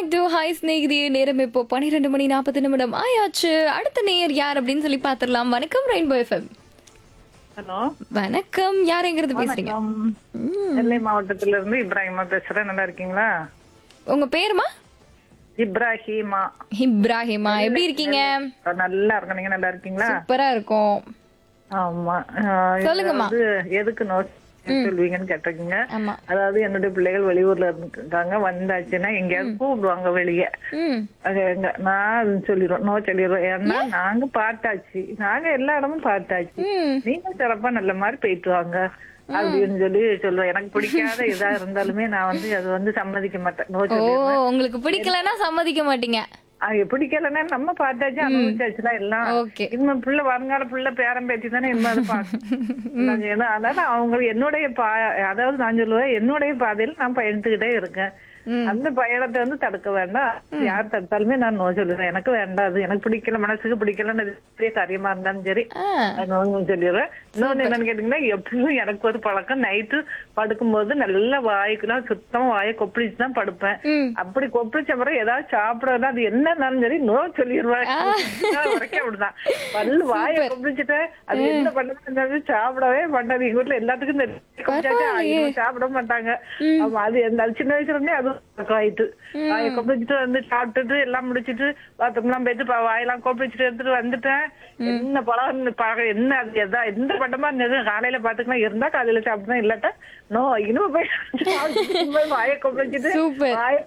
Back to hi ஸ்நேகிதி நேரம் இப்போ பன்னிரெண்டு மணி நாற்பது நிமிடம் ஆயாச்சு அடுத்த நேயர் யார் அப்படின்னு சொல்லி பாத்துடலாம் வணக்கம் ரெயின்போ எஃப்எம் ஹலோ வணக்கம் யார் எங்கிறது பேசுறீங்க வணக்கம் நெல்லை மாவட்டத்துல இருந்து இப்ராஹிமா பேசுறேன் நல்லா இருக்கீங்களா உங்க பேருமா இப்ராஹிமா இப்ராஹிமா எப்படி இருக்கீங்க நல்லா இருக்கேன் நீங்க நல்லா இருக்கீங்களா சூப்பரா இருக்கும் ஆமா ஆஹ் இது சொல்லுங்கம்மா. வந்து எதுக்கு நோட் சொல்வீங்கன்னு கேட்டிருக்கீங்க ஆமா அதாவது என்னுடைய பிள்ளைகள் வெளியூர்ல இருக்காங்க வந்தாச்சுன்னா எங்கேயாவது கூப்பிடுவாங்க வெளியே ம் அது எங்க நான் சொல்லிடுவோம் நோ சொல்லிடுவோம் ஏன்னா நாங்க பார்த்தாச்சு நாங்க எல்லா இடமும் பார்த்தாச்சு ம் நீங்க சிறப்பா நல்ல மாதிரி போயிட்டு வாங்க அப்படின்னு சொல்லி சொல்லுவேன் எனக்கு பிடிக்காத இதா இருந்தாலுமே நான் வந்து அது வந்து சம்மதிக்க மாட்டேன் நோ ஓ சொல்லி உங்களுக்கு பிடிக்கலன்னா சம்மதிக்க மாட்டீங்க அது பிடிக்கலன்னா நம்ம பார்த்தாச்சு அனுபவிச்சாச்சுல எல்லாம் ஓகே இனிமே புள்ள வருங்கால புள்ள பேரம் பேத்தி தானே இனிமே அதை பார்க்கணும் ஏன்னா அதனால அவங்க என்னுடைய பா அதாவது நான் சொல்லுவேன் என்னுடைய பாதையில நான் பயணித்துக்கிட்டே இருக்கேன் அந்த பயணத்தை வந்து தடுக்க வேண்டாம் யார் தடுத்தாலுமே நான் நோ சொல்லுவேன் எனக்கு வேண்டாம் அது எனக்கு பிடிக்கல மனசுக்கு பிடிக்கலன்னு அது பெரிய காரியமா இருந்தாலும் சரி ஆ நான் சொல்லிடுறேன் இன்னொன்னு என்னன்னு கேட்டீங்கன்னா எப்பவும் எனக்கு ஒரு பழக்கம் நைட்டு படுக்கும்போது நல்ல வாய்க்குலாம் சுத்தமா வாயை கொப்பளிச்சு தான் படுப்பேன் ம் அப்படி கொப்பளிச்ச பிறகு ஏதாவது சாப்பிடறதா அது என்ன இருந்தாலும் சரி நோ சொல்லிடுவேன் வரைக்கும் அப்படிதான் பல்லு வாயை கொப்பளிச்சுட்டு அது என்ன பண்ணது சாப்பிடவே மாட்டாது எங்க வீட்டுல எல்லாத்துக்கும் தெரியும். கொப்பளிச்சாச்சா, இவங்க சாப்பிட மாட்டாங்க ஆமா அது எந்த அது சின்ன வயசுல இருந்தே அது பழக்கம் ஆயிட்டு வாயை கொப்பளிச்சுட்டு வந்து சாப்பிட்டுட்டு எல்லாம் முடிச்சிட்டு பாத்ரூம்லாம் போயிட்டு பா- வாயெல்லாம் கொப்பளிச்சுட்டு எடுத்துட்டு வந்துட்டேன் என்ன பழம் பழகம் என்ன அது எதா எந்த பட்டமா இருந்தது காலையில பாத்துக்கலாம் இருந்தா காலையில சாப்பிடுவேன் இல்லாட்டா நோ இனிமே போய் சாப்பிட்டுட்டு போய் வாயை கொப்பளிச்சுட்டு Super. வாயை